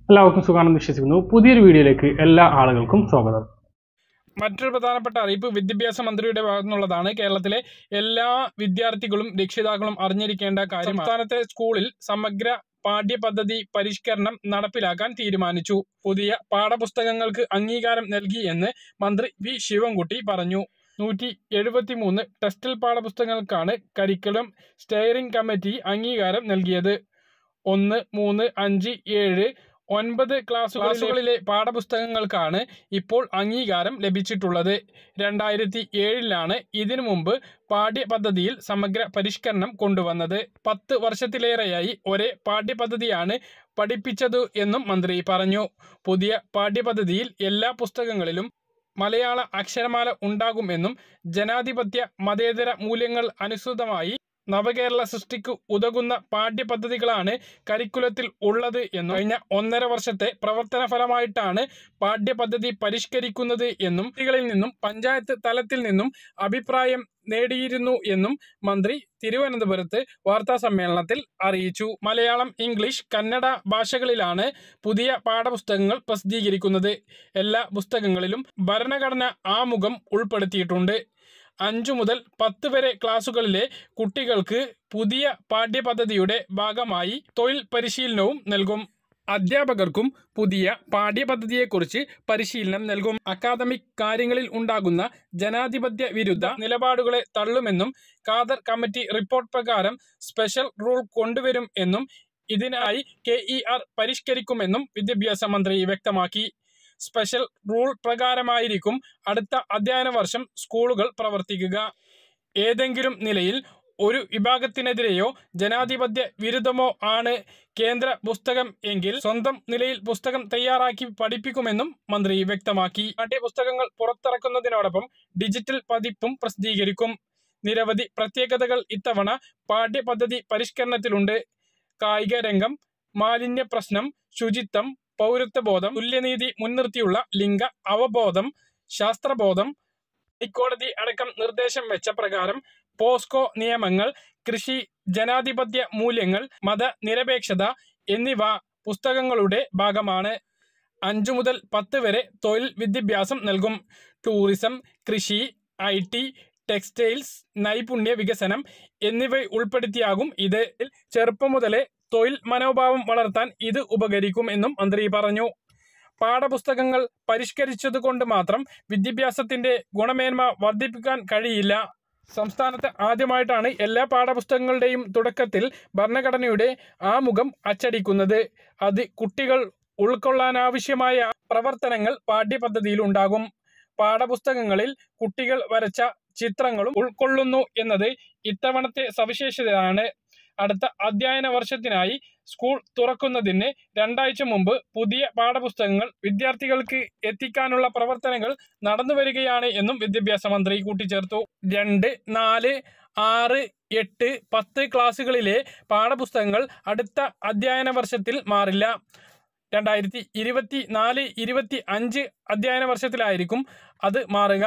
എല്ലാവർക്കും സുഖമാണെന്ന് വിശ്വസിക്കുന്നു പുതിയൊരു വീഡിയോയിലേക്ക് എല്ലാ ആളുകൾക്കും സ്വാഗതം മറ്റൊരു പ്രധാനപ്പെട്ട അറിയിപ്പ് വിദ്യാഭ്യാസ മന്ത്രിയുടെ ഭാഗത്തു നിന്നുള്ളതാണ് കേരളത്തിലെ എല്ലാ വിദ്യാർത്ഥികളും രക്ഷിതാക്കളും അറിഞ്ഞിരിക്കേണ്ട കാര്യം സംസ്ഥാനത്തെ സ്കൂളിൽ സമഗ്ര പാഠ്യപദ്ധതി പരിഷ്കരണം നടപ്പിലാക്കാൻ തീരുമാനിച്ചു പുതിയ പാഠപുസ്തകങ്ങൾക്ക് അംഗീകാരം നൽകി എന്ന് മന്ത്രി വി ശിവൻകുട്ടി പറഞ്ഞു നൂറ്റി എഴുപത്തി മൂന്ന് ടെക്സ്റ്റൽ പാഠപുസ്തകങ്ങൾക്കാണ് കരിക്കുലം സ്റ്റെയറിംഗ് കമ്മിറ്റി അംഗീകാരം നൽകിയത് ഒന്ന് മൂന്ന് അഞ്ച് ഏഴ് ഒൻപത് ക്ലാസ്സുകളിലെ പാഠപുസ്തകങ്ങൾക്കാണ് ഇപ്പോൾ അംഗീകാരം ലഭിച്ചിട്ടുള്ളത് രണ്ടായിരത്തി ഏഴിലാണ് ഇതിനു മുമ്പ് പാഠ്യപദ്ധതിയിൽ സമഗ്ര പരിഷ്കരണം കൊണ്ടുവന്നത് പത്ത് വർഷത്തിലേറെയായി ഒരേ പാഠ്യപദ്ധതിയാണ് പഠിപ്പിച്ചത് എന്നും മന്ത്രി പറഞ്ഞു പുതിയ പാഠ്യപദ്ധതിയിൽ എല്ലാ പുസ്തകങ്ങളിലും മലയാള അക്ഷരമാല ഉണ്ടാകുമെന്നും ജനാധിപത്യ മതേതര മൂല്യങ്ങൾ അനുസൃതമായി നവകേരള സൃഷ്ടിക്ക് ഉതകുന്ന പാഠ്യപദ്ധതികളാണ് കരിക്കുലത്തിൽ ഉള്ളത് എന്നും കഴിഞ്ഞ ഒന്നര വർഷത്തെ പ്രവർത്തന ഫലമായിട്ടാണ് പാഠ്യപദ്ധതി പരിഷ്കരിക്കുന്നത് എന്നും കുട്ടികളിൽ നിന്നും പഞ്ചായത്ത് തലത്തിൽ നിന്നും അഭിപ്രായം നേടിയിരുന്നു എന്നും മന്ത്രി തിരുവനന്തപുരത്ത് വാർത്താ സമ്മേളനത്തിൽ അറിയിച്ചു മലയാളം ഇംഗ്ലീഷ് കന്നഡ ഭാഷകളിലാണ് പുതിയ പാഠപുസ്തകങ്ങൾ പ്രസിദ്ധീകരിക്കുന്നത് എല്ലാ പുസ്തകങ്ങളിലും ഭരണഘടന ആമുഖം ഉൾപ്പെടുത്തിയിട്ടുണ്ട് അഞ്ചു മുതൽ പത്ത് വരെ ക്ലാസുകളിലെ കുട്ടികൾക്ക് പുതിയ പാഠ്യപദ്ധതിയുടെ ഭാഗമായി തൊഴിൽ പരിശീലനവും നൽകും അധ്യാപകർക്കും പുതിയ പാഠ്യപദ്ധതിയെക്കുറിച്ച് പരിശീലനം നൽകും അക്കാദമിക് കാര്യങ്ങളിൽ ഉണ്ടാകുന്ന ജനാധിപത്യ വിരുദ്ധ നിലപാടുകളെ തള്ളുമെന്നും ഖാദർ കമ്മിറ്റി റിപ്പോർട്ട് പ്രകാരം സ്പെഷ്യൽ റൂൾ കൊണ്ടുവരും എന്നും ഇതിനായി കെ ഇ ആർ പരിഷ്കരിക്കുമെന്നും വിദ്യാഭ്യാസ മന്ത്രി വ്യക്തമാക്കി സ്പെഷ്യൽ റൂൾ പ്രകാരമായിരിക്കും അടുത്ത അധ്യയന വർഷം സ്കൂളുകൾ പ്രവർത്തിക്കുക ഏതെങ്കിലും നിലയിൽ ഒരു വിഭാഗത്തിനെതിരെയോ ജനാധിപത്യ വിരുദ്ധമോ ആണ് കേന്ദ്ര പുസ്തകം എങ്കിൽ സ്വന്തം നിലയിൽ പുസ്തകം തയ്യാറാക്കി പഠിപ്പിക്കുമെന്നും മന്ത്രി വ്യക്തമാക്കി പാഠ്യപുസ്തകങ്ങൾ പുറത്തിറക്കുന്നതിനോടൊപ്പം ഡിജിറ്റൽ പതിപ്പും പ്രസിദ്ധീകരിക്കും നിരവധി പ്രത്യേകതകൾ ഇത്തവണ പാഠ്യപദ്ധതി പരിഷ്കരണത്തിലുണ്ട് കായിക രംഗം മാലിന്യ പ്രശ്നം ശുചിത്വം പൗരത്വബോധം തുല്യനീതി മുൻനിർത്തിയുള്ള ലിംഗ അവബോധം ശാസ്ത്രബോധം ഹൈക്കോടതി അടക്കം നിർദ്ദേശം വെച്ച പ്രകാരം പോസ്കോ നിയമങ്ങൾ കൃഷി ജനാധിപത്യ മൂല്യങ്ങൾ മതനിരപേക്ഷത എന്നിവ പുസ്തകങ്ങളുടെ ഭാഗമാണ് അഞ്ചു മുതൽ പത്ത് വരെ തൊഴിൽ വിദ്യാഭ്യാസം നൽകും ടൂറിസം കൃഷി ഐ ടി ടെക്സ്റ്റൈൽസ് നൈപുണ്യ വികസനം എന്നിവ ഉൾപ്പെടുത്തിയാകും ഇത് ചെറുപ്പം മുതലേ തൊഴിൽ മനോഭാവം വളർത്താൻ ഇത് ഉപകരിക്കും എന്നും മന്ത്രി പറഞ്ഞു പാഠപുസ്തകങ്ങൾ പരിഷ്കരിച്ചതുകൊണ്ട് മാത്രം വിദ്യാഭ്യാസത്തിന്റെ ഗുണമേന്മ വർദ്ധിപ്പിക്കാൻ കഴിയില്ല സംസ്ഥാനത്ത് ആദ്യമായിട്ടാണ് എല്ലാ പാഠപുസ്തകങ്ങളുടെയും തുടക്കത്തിൽ ഭരണഘടനയുടെ ആമുഖം അച്ചടിക്കുന്നത് അത് കുട്ടികൾ ഉൾക്കൊള്ളാനാവശ്യമായ പ്രവർത്തനങ്ങൾ പാഠ്യപദ്ധതിയിൽ ഉണ്ടാകും പാഠപുസ്തകങ്ങളിൽ കുട്ടികൾ വരച്ച ചിത്രങ്ങളും ഉൾക്കൊള്ളുന്നു എന്നത് ഇത്തവണത്തെ സവിശേഷതയാണ് അടുത്ത അധ്യയന വർഷത്തിനായി സ്കൂൾ തുറക്കുന്നതിന് രണ്ടാഴ്ച മുമ്പ് പുതിയ പാഠപുസ്തകങ്ങൾ വിദ്യാർത്ഥികൾക്ക് എത്തിക്കാനുള്ള പ്രവർത്തനങ്ങൾ നടന്നു വരികയാണ് എന്നും വിദ്യാഭ്യാസ മന്ത്രി കൂട്ടിച്ചേർത്തു രണ്ട് നാല് ആറ് എട്ട് പത്ത് ക്ലാസ്സുകളിലെ പാഠപുസ്തകങ്ങൾ അടുത്ത അധ്യയന വർഷത്തിൽ മാറില്ല രണ്ടായിരത്തി ഇരുപത്തി നാല് ഇരുപത്തി അഞ്ച് അധ്യയന വർഷത്തിലായിരിക്കും അത് മാറുക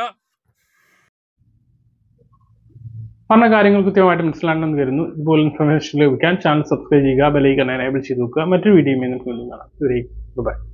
പറഞ്ഞ കാര്യങ്ങൾ കൃത്യമായിട്ട് മനസ്സിലാണെന്ന് കരുതുന്നു ഇതുപോലെ ഇൻഫർമേഷൻ ലഭിക്കാൻ ചാനൽ സബ്സ്ക്രൈബ് ചെയ്യുക ബെലൈക്കൺ എനേബിൾ ചെയ്ത് നോക്കുക മറ്റൊരു വീഡിയോയും നമുക്ക് വീണ്ടും കാണാം ബൈ